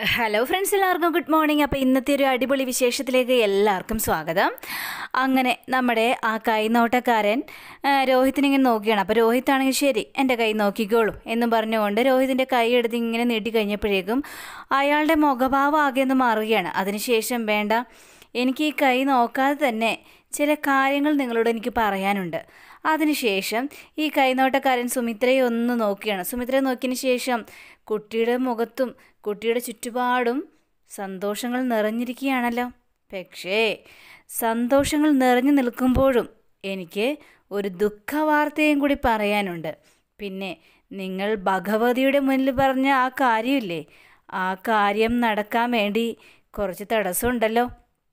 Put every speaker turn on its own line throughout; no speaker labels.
hello friends എല്ലാവർക്കും good morning അപ്പോൾ ഇന്നത്തെ ഒരു അടിപൊളി വിശേഷത്തിലേക്ക് എല്ലാവർക്കും സ്വാഗതം അങ്ങനെ നമ്മുടെ ആ കൈനോട്ടക്കാരൻ ആ, രോഹിത്തിനിങ്ങനെ നോക്കിയാണ് അപ്പോൾ രോഹിത്താണെങ്കിൽ ശരി എൻ്റെ കൈ നോക്കിക്കോളൂ എന്നും പറഞ്ഞുകൊണ്ട് രോഹിത്തിൻ്റെ കൈ എടുത്ത് ഇങ്ങനെ നീട്ടി കഴിഞ്ഞപ്പോഴേക്കും അയാളുടെ മുഖഭാവം ആകെ ഒന്ന് മാറുകയാണ് അതിനുശേഷം വേണ്ട എനിക്ക് ഈ കൈ നോക്കാതെ തന്നെ ചില കാര്യങ്ങൾ നിങ്ങളോട് എനിക്ക് പറയാനുണ്ട് അതിനുശേഷം ഈ കൈനോട്ടക്കാരൻ സുമിത്രയെ ഒന്ന് നോക്കിയാണ് സുമിത്രയെ നോക്കിയതിന് ശേഷം കുട്ടിയുടെ മുഖത്തും കുട്ടിയുടെ ചുറ്റുപാടും സന്തോഷങ്ങൾ നിറഞ്ഞിരിക്കുകയാണല്ലോ പക്ഷേ സന്തോഷങ്ങൾ നിറഞ്ഞു നിൽക്കുമ്പോഴും എനിക്ക് ഒരു ദുഃഖവാർത്തയും കൂടി പറയാനുണ്ട് പിന്നെ നിങ്ങൾ ഭഗവതിയുടെ മുന്നിൽ പറഞ്ഞ ആ കാര്യമില്ലേ ആ കാര്യം നടക്കാൻ വേണ്ടി കുറച്ച് തടസ്സമുണ്ടല്ലോ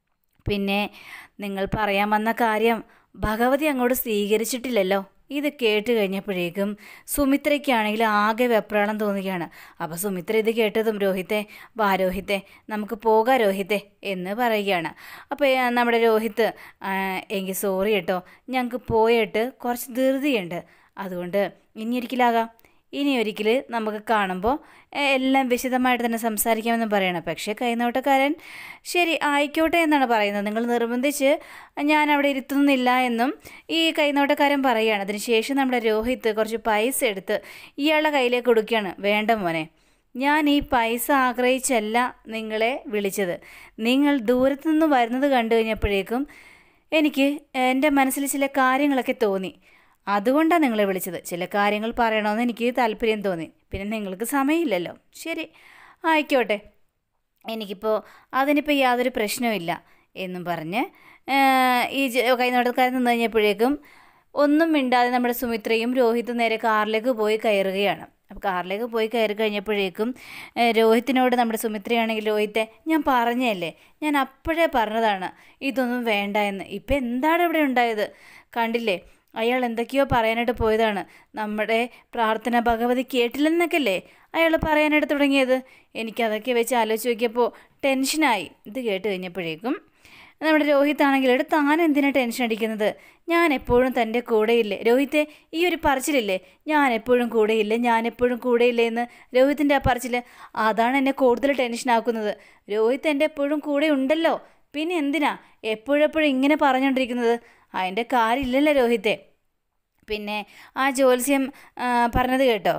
പിന്നെ നിങ്ങൾ പറയാൻ വന്ന കാര്യം ഭഗവതി അങ്ങോട്ട് സ്വീകരിച്ചിട്ടില്ലല്ലോ ഇത് കേട്ട് കഴിഞ്ഞപ്പോഴേക്കും സുമിത്രയ്ക്കാണെങ്കിൽ ആകെ വെപ്രാളം തോന്നുകയാണ് അപ്പോൾ സുമിത്ര ഇത് കേട്ടതും രോഹിത്തെ വാ രോഹിത്തെ നമുക്ക് പോകാം രോഹിത്തെ എന്ന് പറയുകയാണ് അപ്പോൾ ഏ, നമ്മുടെ രോഹിത്ത് "ആ, എങ്കിൽ സോറി കേട്ടോ ഞങ്ങൾക്ക് പോയിട്ട് കുറച്ച് ധൃതിയുണ്ട് അതുകൊണ്ട് ഇനി ഒരിക്കലാകാം ഇനി ഒരിക്കൽ നമുക്ക് കാണുമ്പോൾ എ- എല്ലാം വിശദമായിട്ട് തന്നെ സംസാരിക്കാമെന്ന് പറയണം പക്ഷേ കൈനോട്ടക്കാരൻ ശരി ആയിക്കോട്ടെ എന്നാണ് പറയുന്നത് നിങ്ങൾ നിർബന്ധിച്ച് ഞാൻ അവിടെ ഇരുത്തുന്നില്ല എന്നും ഈ കൈനോട്ടക്കാരൻ പറയുകയാണ് അതിനുശേഷം നമ്മുടെ രോഹിത്ത് കുറച്ച് പൈസ എടുത്ത് ഇയാളുടെ കയ്യിലേക്ക് കൊടുക്കുകയാണ് വേണ്ട മോനെ ഞാൻ ഈ പൈസ ആഗ്രഹിച്ചല്ല നിങ്ങളെ വിളിച്ചത് നിങ്ങൾ ദൂരത്തു നിന്ന് വരുന്നത് കണ്ടു കഴിഞ്ഞപ്പോഴേക്കും എനിക്ക് എൻ്റെ മനസ്സിൽ ചില കാര്യങ്ങളൊക്കെ തോന്നി അതുകൊണ്ടാണ് നിങ്ങളെ വിളിച്ചത് ചില കാര്യങ്ങൾ പറയണമെന്ന് എനിക്ക് താല്പര്യം തോന്നി പിന്നെ നിങ്ങൾക്ക് സമയമില്ലല്ലോ ശരി ആയിക്കോട്ടെ എനിക്കിപ്പോൾ അതിനിപ്പോൾ യാതൊരു പ്രശ്നവുമില്ല എന്നും പറഞ്ഞ് ആ, ഈ ജ- കൈനോട്ടക്കാരൻ നിന്ന് കഴിഞ്ഞപ്പോഴേക്കും ഒന്നും മിണ്ടാതെ നമ്മുടെ സുമിത്രയും രോഹിത്തും നേരെ കാറിലേക്ക് പോയി കയറുകയാണ് അപ്പോൾ കാറിലേക്ക് പോയി കയറി കഴിഞ്ഞപ്പോഴേക്കും ഏ, രോഹിത്തിനോട് നമ്മുടെ സുമിത്രയാണെങ്കിൽ രോഹിത്തെ ഞാൻ പറഞ്ഞതല്ലേ ഞാൻ അപ്പോഴേ പറഞ്ഞതാണ് ഇതൊന്നും വേണ്ട എന്ന് ഇപ്പം എന്താണ് ഇവിടെ ഉണ്ടായത് കണ്ടില്ലേ അയാൾ എന്തൊക്കെയോ പറയാനായിട്ട് പോയതാണ് നമ്മുടെ പ്രാർത്ഥന ഭഗവതി കേട്ടില്ലെന്നൊക്കെയല്ലേ അയാൾ പറയാനായിട്ട് തുടങ്ങിയത് എനിക്കതൊക്കെ വെച്ച് ആലോചിച്ച് നോക്കിയപ്പോൾ ടെൻഷനായി ഇത് കേട്ട് കഴിഞ്ഞപ്പോഴേക്കും നമ്മുടെ രോഹിത് ആണെങ്കിൽ എടുത്ത് താൻ എന്തിനാ ടെൻഷൻ അടിക്കുന്നത് ഞാൻ എപ്പോഴും തൻ്റെ കൂടെയില്ലേ രോഹിത്തെ ഈ ഒരു പറച്ചിലില്ലേ ഞാൻ എപ്പോഴും കൂടെയില്ലേ ഞാൻ എപ്പോഴും കൂടെയില്ലേ എന്ന് രോഹിത്തിൻ്റെ ആ പറച്ചിൽ അതാണ് എന്നെ കൂടുതൽ ടെൻഷൻ ആക്കുന്നത് രോഹിത് എൻ്റെ എപ്പോഴും കൂടെ ഉണ്ടല്ലോ പിന്നെ എന്തിനാ എപ്പോഴെപ്പോഴും ഇങ്ങനെ പറഞ്ഞുകൊണ്ടിരിക്കുന്നത് അതിൻ്റെ കാര്യമില്ലല്ലോ രോഹിത്തെ പിന്നെ ആ ജ്യോത്സ്യം ആ, പറഞ്ഞത് കേട്ടോ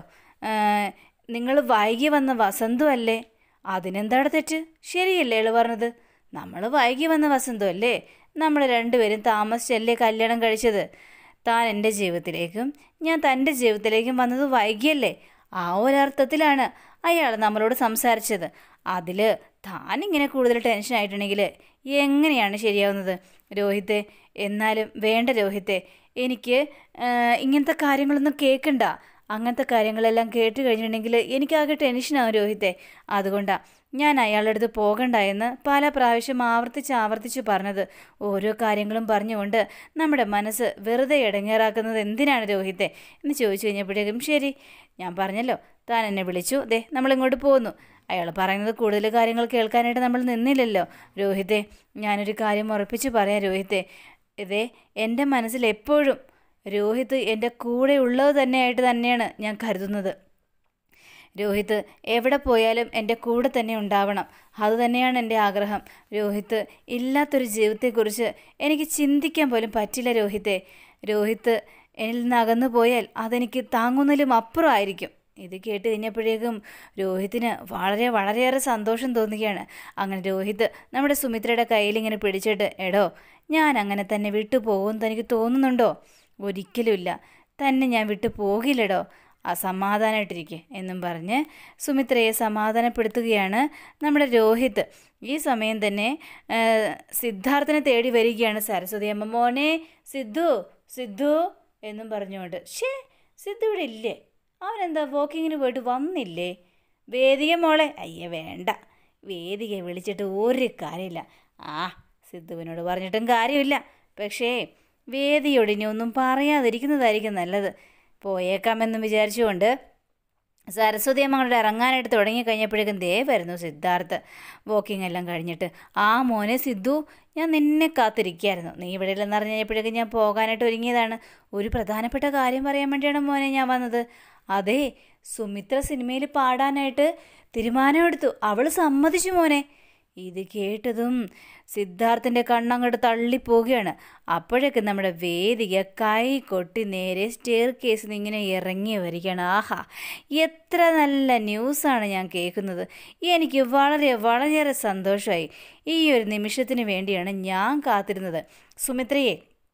നിങ്ങൾ വൈകി വന്ന വസന്തു അല്ലേ അതിനെന്താണ് തെറ്റ് ശരിയല്ലേ എള് പറഞ്ഞത് നമ്മൾ വൈകി വന്ന വസന്തു അല്ലേ നമ്മൾ രണ്ടുപേരും താമസിച്ചല്ലേ കല്യാണം കഴിച്ചത് താൻ എൻ്റെ ജീവിതത്തിലേക്കും ഞാൻ തൻ്റെ ജീവിതത്തിലേക്കും വന്നത് വൈകിയല്ലേ ആ ഒരർത്ഥത്തിലാണ് അയാൾ നമ്മളോട് സംസാരിച്ചത് അതിൽ താനിങ്ങനെ കൂടുതൽ ടെൻഷൻ ആയിട്ടുണ്ടെങ്കിൽ എങ്ങനെയാണ് ശരിയാവുന്നത് രോഹിത്തെ എന്നാലും വേണ്ട രോഹിത്തെ എനിക്ക് ആ, ഇങ്ങനത്തെ കാര്യങ്ങളൊന്നും കേൾക്കണ്ട അങ്ങനത്തെ കാര്യങ്ങളെല്ലാം കേട്ട് കഴിഞ്ഞിട്ടുണ്ടെങ്കിൽ എനിക്കാകെ ടെൻഷനാവും രോഹിത്തെ അതുകൊണ്ടാണ് ഞാൻ അയാളുടെ അടുത്ത് പോകണ്ട എന്ന് പല പ്രാവശ്യം ആവർത്തിച്ച് ആവർത്തിച്ച് പറഞ്ഞത് ഓരോ കാര്യങ്ങളും പറഞ്ഞുകൊണ്ട് നമ്മുടെ മനസ്സ് വെറുതെ ഇടങ്ങേറാക്കുന്നത് എന്തിനാണ് രോഹിത്തെ എന്ന് ചോദിച്ചു കഴിഞ്ഞപ്പോഴേക്കും ശരി ഞാൻ പറഞ്ഞല്ലോ താൻ എന്നെ വിളിച്ചു ദേ നമ്മളിങ്ങോട്ട് പോന്നു അയാൾ പറയുന്നത് കൂടുതൽ കാര്യങ്ങൾ കേൾക്കാനായിട്ട് നമ്മൾ നിന്നില്ലല്ലോ രോഹിത്തെ ഞാനൊരു കാര്യം ഉറപ്പിച്ച് പറയാം രോഹിത്തെ ഇതേ എൻ്റെ മനസ്സിൽ എപ്പോഴും രോഹിത് എൻ്റെ കൂടെ ഉള്ളത് തന്നെയായിട്ട് തന്നെയാണ് ഞാൻ കരുതുന്നത് രോഹിത് എവിടെ പോയാലും എൻ്റെ കൂടെ തന്നെ ഉണ്ടാവണം അത് തന്നെയാണ് എൻ്റെ ആഗ്രഹം രോഹിത് ഇല്ലാത്തൊരു ജീവിതത്തെക്കുറിച്ച് എനിക്ക് ചിന്തിക്കാൻ പോലും പറ്റില്ല രോഹിത്തെ രോഹിത് എന്നിൽ നിന്ന് അകന്നു പോയാൽ അതെനിക്ക് താങ്ങുന്നതിലും അപ്പുറമായിരിക്കും ഇത് കേട്ട് കഴിഞ്ഞപ്പോഴേക്കും രോഹിത്തിന് വളരെ വളരെയേറെ സന്തോഷം തോന്നുകയാണ് അങ്ങനെ രോഹിത് നമ്മുടെ സുമിത്രയുടെ കയ്യിൽ ഇങ്ങനെ പിടിച്ചിട്ട് എടോ ഞാൻ അങ്ങനെ തന്നെ വിട്ടു പോകുമെന്ന് തനിക്ക് തോന്നുന്നുണ്ടോ ഒരിക്കലുമില്ല തന്നെ ഞാൻ വിട്ടു പോകില്ലടോ അസമാധാനമായിട്ടിരിക്കെ എന്നും പറഞ്ഞ് സുമിത്രയെ സമാധാനപ്പെടുത്തുകയാണ് നമ്മുടെ രോഹിത് ഈ സമയം തന്നെ ആ, സിദ്ധാർത്ഥനെ തേടി വരികയാണ് സരസ്വതി അമ്മ മോനെ സിദ്ധു സിദ്ധു എന്നും പറഞ്ഞുകൊണ്ട് ഷേ സിദ്ധു ഇവിടെ ഇല്ലേ അവനെന്താ വാക്കിങ്ങിന് പോയിട്ട് വന്നില്ലേ വേദിക മോളെ അയ്യ വേണ്ട വേദികയെ വിളിച്ചിട്ട് ഒരു കാര്യമില്ല ആ സിദ്ധുവിനോട് പറഞ്ഞിട്ടും കാര്യമില്ല പക്ഷേ വേദിയോട് ഇനി ഒന്നും പറയാതിരിക്കുന്നതായിരിക്കും നല്ലത് പോയേക്കാമെന്ന് വിചാരിച്ചുകൊണ്ട് സരസ്വതി അമ്മ അങ്ങോട്ട് ഇറങ്ങാനായിട്ട് തുടങ്ങി കഴിഞ്ഞപ്പോഴേക്കും ദേ വരുന്നു സിദ്ധാർത്ഥ് വാക്കിംഗ് എല്ലാം കഴിഞ്ഞിട്ട് ആ മോനെ സിദ്ധു ഞാൻ നിന്നെ കാത്തിരിക്കുകയായിരുന്നു നീ ഇവിടെ ഇല്ലെന്ന് അറിഞ്ഞ് കഴിഞ്ഞപ്പോഴേക്കും ഞാൻ പോകാനായിട്ട് ഒരുങ്ങിയതാണ് ഒരു പ്രധാനപ്പെട്ട കാര്യം പറയാൻ വേണ്ടിയാണ് മോനെ ഞാൻ വന്നത് അതെ സുമിത്ര സിനിമയിൽ പാടാനായിട്ട് തീരുമാനമെടുത്തു അവൾ സമ്മതിച്ചു മോനെ ഇത് കേട്ടതും സിദ്ധാർത്ഥിൻ്റെ കണ്ണങ്ങോട്ട് തള്ളിപ്പോവുകയാണ് അപ്പോഴൊക്കെ നമ്മുടെ വേദിക കൈ കൊട്ടി നേരെ സ്റ്റെയർ കേസിൽ നിന്ന് ഇങ്ങനെ ഇറങ്ങി വരികയാണ് ആഹാ എത്ര നല്ല ന്യൂസാണ് ഞാൻ കേൾക്കുന്നത് എനിക്ക് വളരെ വളരെയേറെ സന്തോഷമായി ഈ ഒരു നിമിഷത്തിന് വേണ്ടിയാണ് ഞാൻ കാത്തിരുന്നത് സുമിത്രയെ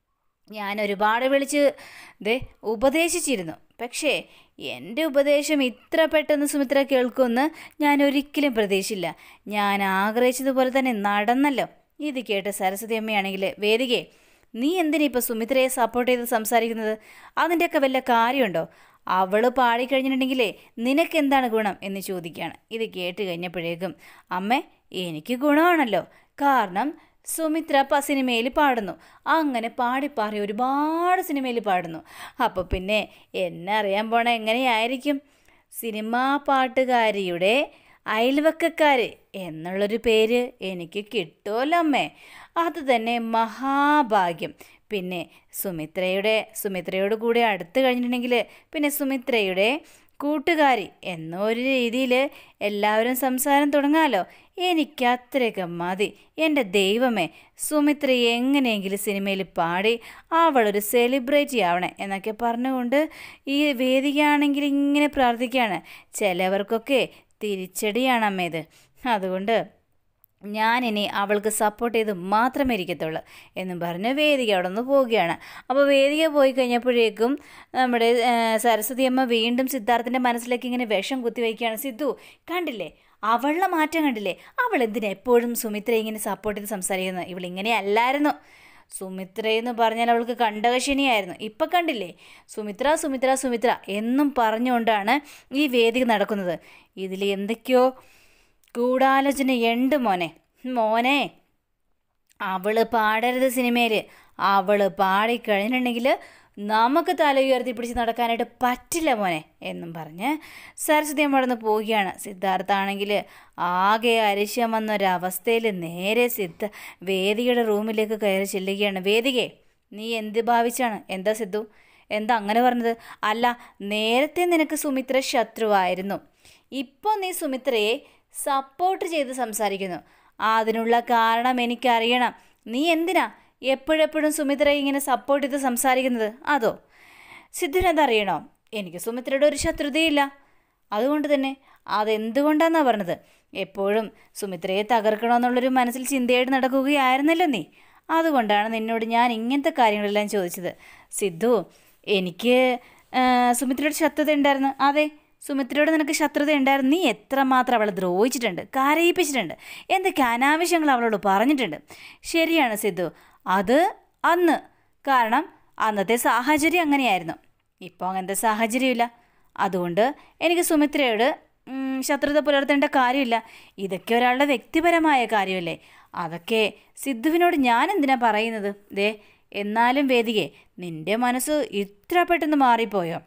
ഞാൻ ഒരുപാട് വിളിച്ച് ദേ ഉപദേശിച്ചിരുന്നു പക്ഷേ എൻ്റെ ഉപദേശം ഇത്ര പെട്ടെന്ന് സുമിത്ര കേൾക്കുമെന്ന് ഞാൻ ഒരിക്കലും പ്രതീക്ഷിച്ചില്ല ഞാൻ ആഗ്രഹിച്ചതുപോലെ തന്നെ നടന്നല്ലോ ഇത് കേട്ട സരസ്വതി അമ്മയാണെങ്കിൽ വേദികയെ നീ എന്തിനാ ഇപ്പോൾ സുമിത്രയെ സപ്പോർട്ട് ചെയ്ത് സംസാരിക്കുന്നത് അതിൻ്റെയൊക്കെ വല്ല കാര്യമുണ്ടോ അവൾ പാടിക്കഴിഞ്ഞിട്ടുണ്ടെങ്കിലേ നിനക്കെന്താണ് ഗുണം എന്ന് ചോദിക്കുകയാണ് ഇത് കേട്ട് കഴിഞ്ഞപ്പോഴേക്കും അമ്മേ എനിക്ക് ഗുണമാണല്ലോ കാരണം സുമിത്ര പ സിനിമയിൽ പാടുന്നു അങ്ങനെ പാടി പാടി ഒരുപാട് സിനിമയിൽ പാടുന്നു അപ്പോൾ പിന്നെ എന്നെ അറിയാൻ പോണ എങ്ങനെയായിരിക്കും സിനിമാ പാട്ടുകാരിയുടെ അയൽവക്കക്കാർ എന്നുള്ളൊരു പേര് എനിക്ക് കിട്ടുമല്ലോ അമ്മേ അത് തന്നെ മഹാഭാഗ്യം പിന്നെ സുമിത്രയുടെ സുമിത്രയോട് കൂടെ അടുത്ത് കഴിഞ്ഞിട്ടുണ്ടെങ്കിൽ പിന്നെ സുമിത്രയുടെ കൂട്ടുകാരി എന്നൊരു രീതിയിൽ എല്ലാവരും സംസാരം തുടങ്ങാലോ എനിക്ക് അത്രയൊക്കെ മതി എൻ്റെ ദൈവമേ സുമിത്ര എങ്ങനെയെങ്കിലും സിനിമയിൽ പാടി അവളൊരു സെലിബ്രിറ്റി ആവണേ എന്നൊക്കെ പറഞ്ഞുകൊണ്ട് ഈ വേദികയാണെങ്കിൽ ഇങ്ങനെ പ്രാർത്ഥിക്കുകയാണ് ചിലവർക്കൊക്കെ തിരിച്ചടിയാണ് അമ്മ ഇത് അതുകൊണ്ട് ഞാനിനി അവൾക്ക് സപ്പോർട്ട് ചെയ്ത് മാത്രമേ ഇരിക്കത്തുള്ളൂ എന്നും പറഞ്ഞ് വേദിക അവിടെ നിന്ന് പോവുകയാണ് അപ്പോൾ വേദിക പോയി കഴിഞ്ഞപ്പോഴേക്കും നമ്മുടെ ആ, സരസ്വതി അമ്മ വീണ്ടും സിദ്ധാർത്ഥിൻ്റെ മനസ്സിലേക്ക് ഇങ്ങനെ വിഷം കുത്തി വയ്ക്കുകയാണ് സിദ്ധു കണ്ടില്ലേ അവളുടെ മാറ്റം കണ്ടില്ലേ അവൾ എന്തിനാ എപ്പോഴും സുമിത്ര ഇങ്ങനെ സപ്പോർട്ട് ചെയ്ത് സംസാരിക്കുന്നത് ഇവളിങ്ങനെ അല്ലായിരുന്നു സുമിത്ര എന്ന് പറഞ്ഞാൽ അവൾക്ക് കണ്ടകശനിയായിരുന്നു ഇപ്പം കണ്ടില്ലേ സുമിത്ര സുമിത്ര സുമിത്ര എന്നും പറഞ്ഞുകൊണ്ടാണ് ഈ വേദിക നടക്കുന്നത് ഇതിൽ എന്തൊക്കെയോ ഗൂഢാലോചന ഉണ്ട് മോനെ മോനെ അവള് പാടരുത് സിനിമയിൽ അവള് പാടിക്കഴിഞ്ഞിട്ടുണ്ടെങ്കിൽ നമുക്ക് തല ഉയർത്തി പിടിച്ച് നടക്കാനായിട്ട് പറ്റില്ല മോനെ എന്നും പറഞ്ഞ് സരസ്വതി അമ്മ അവിടെ നിന്ന് പോവുകയാണ് സിദ്ധാർത്ഥ ആണെങ്കിൽ ആകെ അരിശം വന്നൊരവസ്ഥയിൽ നേരെ സിദ്ധ വേദികയുടെ റൂമിലേക്ക് കയറി ചെല്ലുകയാണ് വേദികയെ നീ എന്ത് ഭാവിച്ചാണ് എന്താ സിദ്ധു എന്താ അങ്ങനെ പറഞ്ഞത് അല്ല നേരത്തെ നിനക്ക് സുമിത്ര ശത്രുവായിരുന്നു ഇപ്പോൾ നീ സുമിത്രയെ സപ്പോർട്ട് ചെയ്ത് സംസാരിക്കുന്നു അതിനുള്ള കാരണം എനിക്കറിയണം നീ എന്തിനാ എപ്പോഴെപ്പോഴും സുമിത്രയെ ഇങ്ങനെ സപ്പോർട്ട് ചെയ്ത് സംസാരിക്കുന്നത് അതോ സിദ്ധുവിനതറിയണോ എനിക്ക് സുമിത്രയുടെ ഒരു ശത്രുതയില്ല അതുകൊണ്ട് തന്നെ അതെന്തുകൊണ്ടാന്നാ പറഞ്ഞത് എപ്പോഴും സുമിത്രയെ തകർക്കണമെന്നുള്ളൊരു മനസ്സിൽ ചിന്തയായിട്ട് നടക്കുകയായിരുന്നല്ലോ നീ അതുകൊണ്ടാണ് നിന്നോട് ഞാൻ ഇങ്ങനത്തെ കാര്യങ്ങളെല്ലാം ചോദിച്ചത് സിദ്ധു എനിക്ക് ആ, സുമിത്രയുടെ ശത്രുത ഉണ്ടായിരുന്നു അതെ സുമിത്രയോട് നിനക്ക് ശത്രുത ഉണ്ടായിരുന്നു നീ എത്രമാത്രം അവളെ ദ്രോഹിച്ചിട്ടുണ്ട് കരയിപ്പിച്ചിട്ടുണ്ട് എന്തൊക്കെ അനാവശ്യങ്ങൾ അവളോട് പറഞ്ഞിട്ടുണ്ട് ശരിയാണ് സിദ്ധു അത് അന്ന് കാരണം അന്നത്തെ സാഹചര്യം അങ്ങനെയായിരുന്നു ഇപ്പോൾ അങ്ങനത്തെ സാഹചര്യമില്ല അതുകൊണ്ട് എനിക്ക് സുമിത്രയോട് ഉം, ശത്രുത പുലർത്തേണ്ട കാര്യമില്ല ഇതൊക്കെ ഒരാളുടെ വ്യക്തിപരമായ കാര്യമല്ലേ അതൊക്കെ സിദ്ധുവിനോട് ഞാൻ എന്തിനാ പറയുന്നത് ദേ എന്നാലും വേദികെ നിന്റെ മനസ്സ് ഇത്ര പെട്ടെന്ന് മാറിപ്പോയോ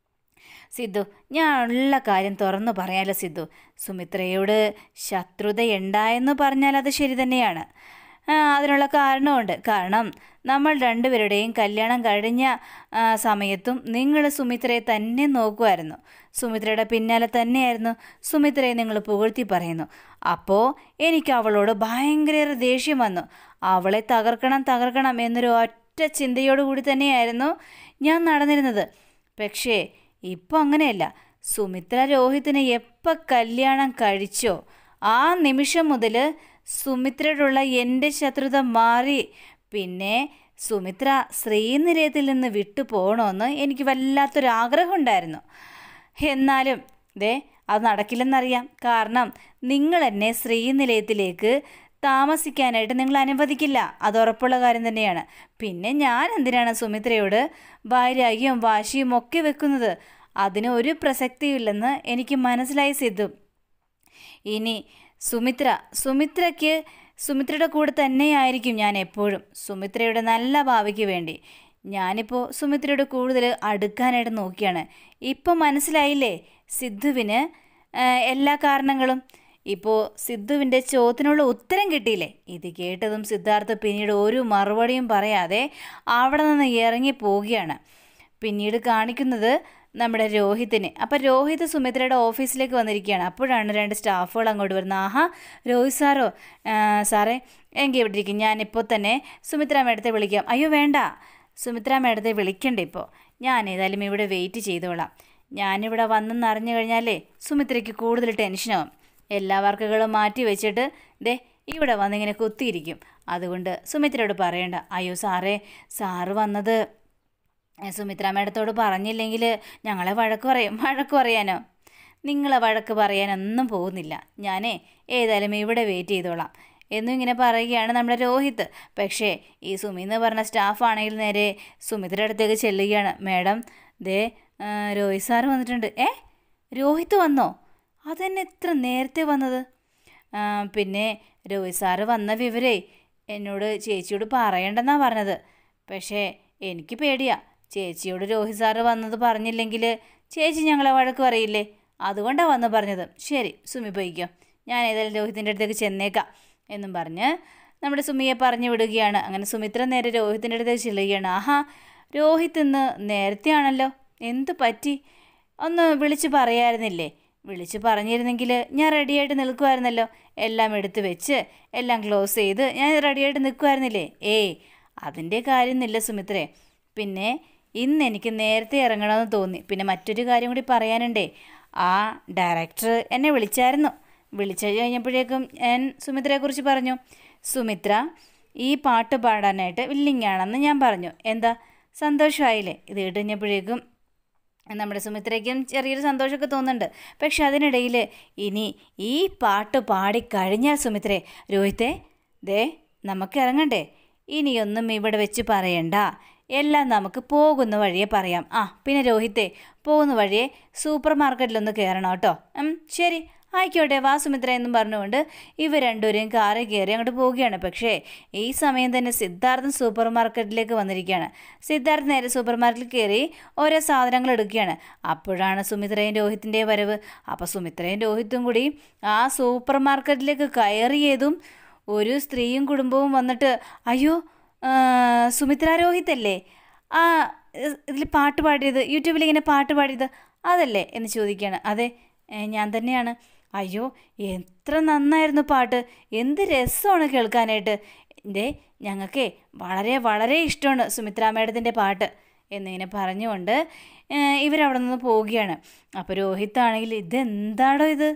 സിദ്ധു ഞാൻ ഉള്ള കാര്യം തുറന്നു പറയാലോ സിദ്ധു സുമിത്രയോട് ശത്രുതയുണ്ടായെന്ന് പറഞ്ഞാൽ അത് ശരി തന്നെയാണ് ആ, അതിനുള്ള കാരണമുണ്ട് കാരണം നമ്മൾ രണ്ടുപേരുടെയും കല്യാണം കഴിഞ്ഞ ആ, സമയത്തും നിങ്ങൾ സുമിത്രയെ തന്നെ നോക്കുമായിരുന്നു സുമിത്രയുടെ പിന്നാലെ തന്നെയായിരുന്നു സുമിത്രയെ നിങ്ങൾ പുകഴ്ത്തി പറയുന്നു അപ്പോൾ എനിക്ക് അവളോട് ഭയങ്കര ദേഷ്യം വന്നു അവളെ തകർക്കണം തകർക്കണം എന്നൊരു ഒറ്റ ചിന്തയോടുകൂടി തന്നെയായിരുന്നു ഞാൻ നടന്നിരുന്നത് പക്ഷേ ഇപ്പോൾ അങ്ങനെയല്ല സുമിത്ര രോഹിത്തിനെ എപ്പോൾ കല്യാണം കഴിച്ചോ ആ നിമിഷം മുതൽ സുമിത്രയോടുള്ള എൻ്റെ ശത്രുത മാറി പിന്നെ സുമിത്ര ശ്രീനിലയത്തിൽ നിന്ന് വിട്ടു പോകണമെന്ന് എനിക്ക് വല്ലാത്തൊരാഗ്രഹം ഉണ്ടായിരുന്നു എന്നാലും ദേ അത് നടക്കില്ലെന്നറിയാം കാരണം നിങ്ങൾ എന്നെ ശ്രീനിലയത്തിലേക്ക് താമസിക്കാനായിട്ട് നിങ്ങൾ അനുവദിക്കില്ല അത് ഉറപ്പുള്ള കാര്യം തന്നെയാണ് പിന്നെ ഞാൻ എന്തിനാണ് സുമിത്രയോട് വൈരാഗ്യവും വാശിയും ഒക്കെ വെക്കുന്നത് അതിന് ഒരു പ്രസക്തിയില്ലെന്ന് എനിക്ക് മനസ്സിലായി സിദ്ധു ഇനി സുമിത്ര സുമിത്രയ്ക്ക് സുമിത്രയുടെ കൂടെ തന്നെയായിരിക്കും ഞാൻ എപ്പോഴും സുമിത്രയുടെ നല്ല ഭാവിക്ക് വേണ്ടി ഞാനിപ്പോൾ സുമിത്രയോട് കൂടുതൽ അടുക്കാനായിട്ട് നോക്കിയാണ് ഇപ്പം മനസ്സിലായില്ലേ സിദ്ധുവിന് ആ, എല്ലാ കാരണങ്ങളും ഇപ്പോൾ സിദ്ധുവിൻ്റെ ചോദ്യത്തിനുള്ള ഉത്തരം കിട്ടിയില്ലേ ഇത് കേട്ടതും സിദ്ധാർത്ഥ പിന്നീട് ഒരു മറുപടിയും പറയാതെ അവിടെ നിന്ന് ഇറങ്ങി പോവുകയാണ് പിന്നീട് കാണിക്കുന്നത് നമ്മുടെ രോഹിത്തിന് അപ്പം രോഹിത് സുമിത്രയുടെ ഓഫീസിലേക്ക് വന്നിരിക്കുകയാണ് അപ്പോഴാണ് രണ്ട് സ്റ്റാഫുകൾ അങ്ങോട്ട് വരുന്നത് ആഹാ രോഹിത് സാറോ ആ, സാറേ എങ്കിൽ ഇവിടെ ഇരിക്കും ഞാനിപ്പോൾ തന്നെ സുമിത്ര മേഡത്തെ വിളിക്കാം അയ്യോ വേണ്ട സുമിത്ര മേഡത്തെ വിളിക്കണ്ട ഇപ്പോൾ ഞാൻ ഏതായാലും ഇവിടെ വെയിറ്റ് ചെയ്തോളാം ഞാനിവിടെ വന്നെന്ന് അറിഞ്ഞു കഴിഞ്ഞാലേ സുമിത്രയ്ക്ക് കൂടുതൽ ടെൻഷനാവും എല്ലാ വർക്കുകളും മാറ്റി വെച്ചിട്ട് ദേ ഇവിടെ വന്നിങ്ങനെ കുത്തിയിരിക്കും അതുകൊണ്ട് സുമിത്രയോട് പറയണ്ട അയ്യോ സാറേ സാറ് വന്നത് ഏ, സുമിത്ര മേഡത്തോട് പറഞ്ഞില്ലെങ്കിൽ ഞങ്ങളെ വഴക്ക് പറയും വഴക്ക് പറയാനോ നിങ്ങളെ വഴക്ക് പറയാനൊന്നും പോകുന്നില്ല ഞാനേ ഏതായാലും ഇവിടെ വെയിറ്റ് ചെയ്തോളാം എന്നും ഇങ്ങനെ പറയുകയാണ് നമ്മുടെ രോഹിത് പക്ഷേ ഈ സുമി എന്ന് പറഞ്ഞ സ്റ്റാഫാണെങ്കിൽ നേരെ സുമിത്രയുടെ അടുത്തേക്ക് ചെല്ലുകയാണ് മേഡം ദേ ആ, രോഹിത് സാറ് വന്നിട്ടുണ്ട് ഏ രോഹിത് വന്നോ അതെന്നെ എത്ര നേരത്തെ വന്നത് ആ, പിന്നെ രോഹിത് സാറ് വന്ന വിവരേ എന്നോട് ചേച്ചിയോട് പറയണ്ടെന്നാ പറഞ്ഞത് പക്ഷേ എനിക്ക് പേടിയാ ചേച്ചിയോട് രോഹിത് സാറ് വന്നത് പറഞ്ഞില്ലെങ്കിൽ ചേച്ചി ഞങ്ങളെ വഴക്ക് പറയില്ലേ അതുകൊണ്ടാണ് വന്ന് പറഞ്ഞത് ശരി സുമി പോയിക്കോ ഞാൻ ഏതായാലും രോഹിത്തിൻ്റെ അടുത്തേക്ക് ചെന്നേക്കാം എന്നും പറഞ്ഞ് നമ്മുടെ സുമിയെ പറഞ്ഞു വിടുകയാണ് അങ്ങനെ സുമിത്ര നേരെ രോഹിത്തിൻ്റെ അടുത്തേക്ക് ചെല്ലുകയാണ് ആഹാ രോഹിത് ഇന്ന് നേരത്തെ ആണല്ലോ എന്ത് പറ്റി ഒന്ന് വിളിച്ച് പറയായിരുന്നില്ലേ വിളിച്ച് പറഞ്ഞിരുന്നെങ്കിൽ ഞാൻ റെഡിയായിട്ട് നിൽക്കുമായിരുന്നല്ലോ എല്ലാം എടുത്ത് വെച്ച് എല്ലാം ക്ലോസ് ചെയ്ത് ഞാൻ റെഡിയായിട്ട് നിൽക്കുമായിരുന്നില്ലേ ഏയ് അതിൻ്റെ കാര്യമൊന്നുമില്ല സുമിത്രേ പിന്നെ ഇന്ന് എനിക്ക് നേരത്തെ ഇറങ്ങണമെന്ന് തോന്നി പിന്നെ മറ്റൊരു കാര്യം കൂടി പറയാനുണ്ടേ ആ ഡയറക്ടർ എന്നെ വിളിച്ചായിരുന്നു വിളിച്ചു കഴിഞ്ഞപ്പോഴേക്കും ഞാൻ സുമിത്രയെക്കുറിച്ച് പറഞ്ഞു സുമിത്ര ഈ പാട്ട് പാടാനായിട്ട് വില്ലിങ്ങാണെന്ന് ഞാൻ പറഞ്ഞു എന്താ സന്തോഷമായില്ലേ ഇത് കേട്ട് കഴിഞ്ഞപ്പോഴേക്കും നമ്മുടെ സുമിത്രയ്ക്കും ചെറിയൊരു സന്തോഷമൊക്കെ തോന്നുന്നുണ്ട് പക്ഷെ അതിനിടയിൽ ഇനി ഈ പാട്ട് പാടിക്കഴിഞ്ഞാൽ സുമിത്രേ രോഹിത്തെ ദേ നമുക്ക് ഇറങ്ങണ്ടേ ഇനിയൊന്നും ഇവിടെ വെച്ച് പറയണ്ട എല്ലാം നമുക്ക് പോകുന്ന വഴിയെ പറയാം ആ പിന്നെ രോഹിത്തെ പോകുന്ന വഴിയെ സൂപ്പർ മാർക്കറ്റിലൊന്ന് കയറണം കേട്ടോ ഉം, ശരി ആയിക്കോട്ടെ വാ സുമിത്ര എന്നും പറഞ്ഞുകൊണ്ട് ഇവർ രണ്ടുപേരെയും കാറിൽ കയറി അങ്ങോട്ട് പോവുകയാണ് പക്ഷേ ഈ സമയം തന്നെ സിദ്ധാർത്ഥൻ സൂപ്പർ മാർക്കറ്റിലേക്ക് വന്നിരിക്കുകയാണ് സിദ്ധാർത്ഥ് നേരെ സൂപ്പർ മാർക്കറ്റിൽ കയറി ഓരോ സാധനങ്ങൾ എടുക്കുകയാണ് അപ്പോഴാണ് സുമിത്രയും രോഹിത്തിൻ്റെ വരവ് അപ്പോൾ സുമിത്രയും രോഹിത്തും കൂടി ആ സൂപ്പർ മാർക്കറ്റിലേക്ക് കയറിയതും ഒരു സ്ത്രീയും കുടുംബവും വന്നിട്ട് അയ്യോ ആ, സുമിത്ര രോഹിത് അല്ലേ ആ ഇതിൽ പാട്ട് പാടിയത് യൂട്യൂബിൽ ഇങ്ങനെ പാട്ട് പാടിയത് അതല്ലേ എന്ന് ചോദിക്കുകയാണ് അതെ ഏ, ഞാൻ തന്നെയാണ് അയ്യോ എത്ര നന്നായിരുന്നു പാട്ട് എന്ത് രസമാണ് കേൾക്കാനായിട്ട് ദേ ഞങ്ങൾക്കേ വളരെ വളരെ ഇഷ്ടമാണ് സുമിത്ര മേഡത്തിൻ്റെ പാട്ട് എന്നിങ്ങനെ പറഞ്ഞുകൊണ്ട് ഏ, ഇവരവിടെ നിന്ന് പോവുകയാണ് അപ്പോൾ രോഹിത്താണെങ്കിൽ ഇതെന്താടോ ഇത്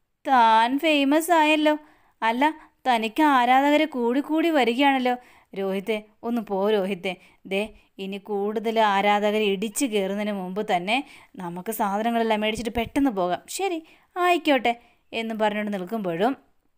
താൻ ഫേമസ് ആയല്ലോ അല്ല തനിക്ക് ആരാധകരെ കൂടി കൂടി വരികയാണല്ലോ രോഹിത്തെ ഒന്ന് പോ രോഹിത്തെ ദേ ഇനി കൂടുതൽ ആരാധകരെ ഇടിച്ചു കയറുന്നതിന് മുമ്പ് തന്നെ നമുക്ക് സാധനങ്ങളെല്ലാം മേടിച്ചിട്ട് പെട്ടെന്ന് പോകാം ശരി ആയിക്കോട്ടെ എന്ന് പറഞ്ഞുകൊണ്ട് നിൽക്കുമ്പോഴും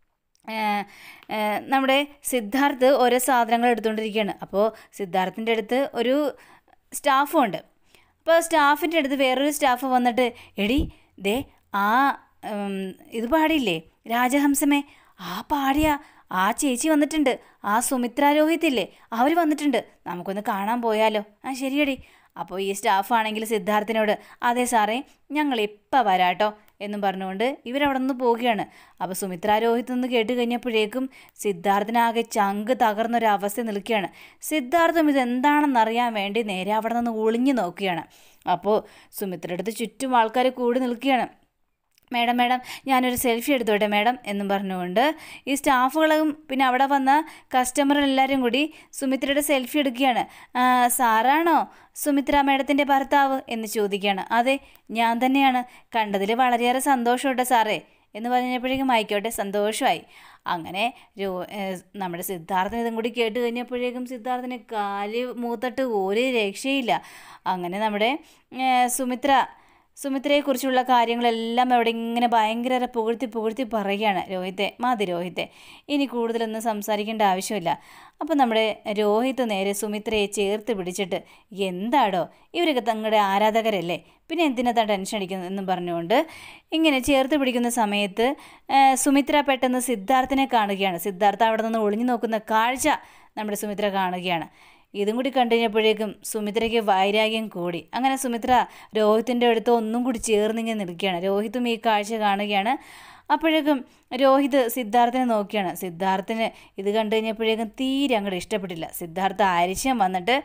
ആ, ആ, നമ്മുടെ സിദ്ധാർത്ഥ് ഓരോ സാധനങ്ങൾ എടുത്തുകൊണ്ടിരിക്കുകയാണ് അപ്പോൾ സിദ്ധാർത്ഥിൻ്റെ അടുത്ത് ഒരു സ്റ്റാഫും ഉണ്ട് അപ്പോൾ സ്റ്റാഫിൻ്റെ അടുത്ത് വേറൊരു സ്റ്റാഫ് വന്നിട്ട് എടി ദേ ആ ഉം, ഇത് പാടിയില്ലേ രാജഹംസമേ ആ പാടിയ ആ ചേച്ചി വന്നിട്ടുണ്ട് ആ സുമിത്ര രോഹിത് ഇല്ലേ അവർ വന്നിട്ടുണ്ട് നമുക്കൊന്ന് കാണാൻ പോയാലോ ആ ശരിയടി അപ്പോൾ ഈ സ്റ്റാഫാണെങ്കിൽ സിദ്ധാർത്ഥിനോട് അതെ സാറേ ഞങ്ങൾ ഇപ്പം വരാട്ടോ എന്നും പറഞ്ഞുകൊണ്ട് ഇവരവിടെ നിന്ന് പോവുകയാണ് അപ്പോൾ സുമിത്ര രോഹിത് എന്ന് കേട്ട് കഴിഞ്ഞപ്പോഴേക്കും സിദ്ധാർത്ഥിനാകെ ചങ്ക് തകർന്നൊരവസ്ഥ നിൽക്കുകയാണ് സിദ്ധാർത്ഥം ഇതെന്താണെന്നറിയാൻ വേണ്ടി നേരെ അവിടെ നിന്ന് ഒളിഞ്ഞു നോക്കുകയാണ് അപ്പോൾ സുമിത്രയുടെ അടുത്ത് ചുറ്റും ആൾക്കാർ കൂടി നിൽക്കുകയാണ് മേഡം മേഡം ഞാനൊരു സെൽഫി എടുത്തോട്ടെ മേഡം എന്നും പറഞ്ഞുകൊണ്ട് ഈ സ്റ്റാഫുകളും പിന്നെ അവിടെ വന്ന കസ്റ്റമറെല്ലാവരും കൂടി സുമിത്രയുടെ സെൽഫി എടുക്കുകയാണ് "ആ, സാറാണോ സുമിത്ര മേഡത്തിൻ്റെ ഭർത്താവ് എന്ന് ചോദിക്കുകയാണ് അതെ ഞാൻ തന്നെയാണ് കണ്ടതിൽ വളരെയേറെ സന്തോഷമുണ്ട് സാറേ എന്ന് പറഞ്ഞപ്പോഴേക്കും ആയിക്കോട്ടെ സന്തോഷമായി അങ്ങനെ രോ ഏഹ് നമ്മുടെ സിദ്ധാർത്ഥന് ഇതും കൂടി കേട്ട് കഴിഞ്ഞപ്പോഴേക്കും സിദ്ധാർത്ഥന് കാല് മൂത്തട്ട് ഒരു രക്ഷയില്ല അങ്ങനെ നമ്മുടെ ഏഹ് സുമിത്ര സുമിത്രയെക്കുറിച്ചുള്ള കാര്യങ്ങളെല്ലാം അവിടെ ഇങ്ങനെ ഭയങ്കര പുകഴ്ത്തി പുകഴ്ത്തി പറയുകയാണ് രോഹിത്തെ മതി രോഹിത്തെ ഇനി കൂടുതലൊന്നും സംസാരിക്കേണ്ട ആവശ്യമില്ല അപ്പോൾ നമ്മുടെ രോഹിത് നേരെ സുമിത്രയെ ചേർത്ത് പിടിച്ചിട്ട് എന്താടോ ഇവരൊക്കെ തങ്ങളുടെ ആരാധകരല്ലേ പിന്നെ എന്തിനാ താൻ ടെൻഷൻ അടിക്കുന്നത് എന്നും പറഞ്ഞുകൊണ്ട് ഇങ്ങനെ ചേർത്ത് പിടിക്കുന്ന സമയത്ത് ആ, സുമിത്ര പെട്ടെന്ന് സിദ്ധാർത്ഥിനെ കാണുകയാണ് സിദ്ധാർത്ഥ അവിടെ നിന്ന് ഒളിഞ്ഞു നോക്കുന്ന കാഴ്ച നമ്മുടെ സുമിത്ര കാണുകയാണ് ഇതും കൂടി കണ്ടു കഴിഞ്ഞപ്പോഴേക്കും സുമിത്രയ്ക്ക് വൈരാഗ്യം കൂടി അങ്ങനെ സുമിത്ര രോഹിത്തിൻ്റെ അടുത്ത് ഒന്നും കൂടി ചേർന്നിങ്ങനെ നിൽക്കുകയാണ് രോഹിത്തും ഈ കാഴ്ച കാണുകയാണ് അപ്പോഴേക്കും രോഹിത് സിദ്ധാർത്ഥിനെ നോക്കിയാണ് സിദ്ധാർത്ഥിന് ഇത് കണ്ടു കഴിഞ്ഞപ്പോഴേക്കും തീരെ അങ്ങോട്ട് ഇഷ്ടപ്പെട്ടില്ല സിദ്ധാർത്ഥ അരിശം വന്നിട്ട്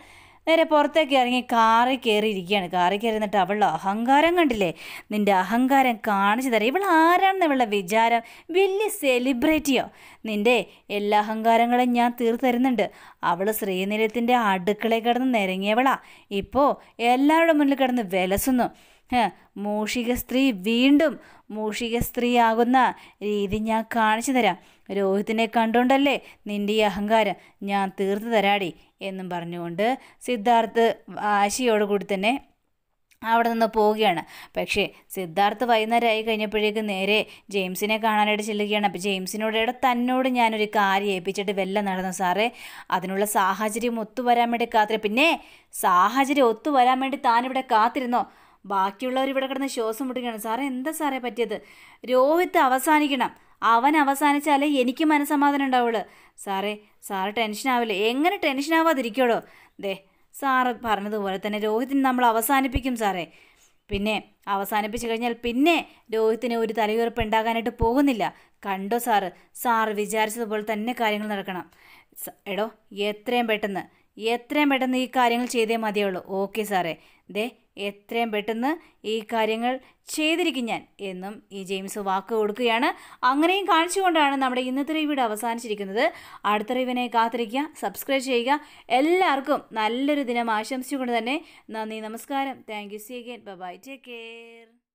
നേരെ പുറത്തേക്ക് ഇറങ്ങി കാറിൽ കയറി ഇരിക്കുകയാണ് കാറിൽ കയറി എന്നിട്ട് അവളുടെ അഹങ്കാരം കണ്ടില്ലേ നിന്റെ അഹങ്കാരം കാണിച്ചു തരാം ഇവൾ ആരാണെന്ന് ഇവളുടെ വിചാരം വലിയ സെലിബ്രിറ്റിയോ നിന്റെ എല്ലാ അഹങ്കാരങ്ങളും ഞാൻ തീർത്തു തരുന്നുണ്ട് അവൾ ശ്രീനിലത്തിൻ്റെ അടുക്കളയിൽ കിടന്ന് നിരങ്ങിയവളാ ഇപ്പോൾ എല്ലാവരുടെ മുന്നിൽ കിടന്ന് വിലസുന്നു ഹ, മൂഷിക സ്ത്രീ വീണ്ടും മൂഷിക സ്ത്രീ ആകുന്ന രീതി ഞാൻ കാണിച്ചു തരാം രോഹിത്തിനെ കണ്ടുകൊണ്ടല്ലേ നിന്റെ ഈ അഹങ്കാരം ഞാൻ തീർത്തു തരാടി എന്നും പറഞ്ഞുകൊണ്ട് സിദ്ധാർത്ഥ് വാശിയോടുകൂടി തന്നെ അവിടെ നിന്ന് പോവുകയാണ് പക്ഷേ സിദ്ധാർത്ഥ് വൈകുന്നേരം ആയി കഴിഞ്ഞപ്പോഴേക്ക് നേരെ ജെയിംസിനെ കാണാനായിട്ട് ചെല്ലുകയാണ് അപ്പോൾ ജെയിംസിനോട് എടാ തന്നോട് ഞാനൊരു കാര്യം ഏൽപ്പിച്ചിട്ട് വെല്ല നടന്നു സാറേ അതിനുള്ള സാഹചര്യം ഒത്തുവരാൻ വേണ്ടി കാത്തിരി പിന്നെ സാഹചര്യം ഒത്തുവരാൻ വേണ്ടി താനിവിടെ കാത്തിരുന്നോ ബാക്കിയുള്ളവർ ഇവിടെ കിടന്ന് ശ്വാസം മുട്ടുകയാണ് സാറേ എന്താ സാറേ പറ്റിയത് രോഹിത്ത് അവസാനിക്കണം അവൻ അവസാനിച്ചാലേ എനിക്ക് മനസ്സമാധാനം ഉണ്ടാവുള്ളൂ സാറേ സാറ് ടെൻഷൻ ആവില്ല എങ്ങനെ ടെൻഷൻ ആവാതിരിക്കോടോ ദേ സാറ് പറഞ്ഞതുപോലെ തന്നെ രോഹിത്തിനെ നമ്മൾ അവസാനിപ്പിക്കും സാറേ പിന്നെ അവസാനിപ്പിച്ചു കഴിഞ്ഞാൽ പിന്നെ രോഹിത്തിന് ഒരു തലയുറപ്പ് ഉണ്ടാകാനായിട്ട് പോകുന്നില്ല കണ്ടോ സാറ് സാറ് വിചാരിച്ചതുപോലെ തന്നെ കാര്യങ്ങൾ നടക്കണം സ- എടോ എത്രയും പെട്ടെന്ന് എത്രയും പെട്ടെന്ന് ഈ കാര്യങ്ങൾ ചെയ്തേ മതിയുള്ളൂ ഓക്കെ സാറേ ദേ എത്രയും പെട്ടെന്ന് ഈ കാര്യങ്ങൾ ചെയ്തിരിക്കും ഞാൻ എന്നും ഈ ജെയിംസ് വാക്ക് കൊടുക്കുകയാണ് അങ്ങനെയും കാണിച്ചുകൊണ്ടാണ് നമ്മുടെ ഇന്നത്തെ റിവ്യൂടെ അവസാനിച്ചിരിക്കുന്നത് അടുത്ത റിവിനെ കാത്തിരിക്കുക സബ്സ്ക്രൈബ് ചെയ്യുക എല്ലാവർക്കും നല്ലൊരു ദിനം ആശംസിച്ചുകൊണ്ട് തന്നെ നന്ദി നമസ്കാരം thank you see again bye take care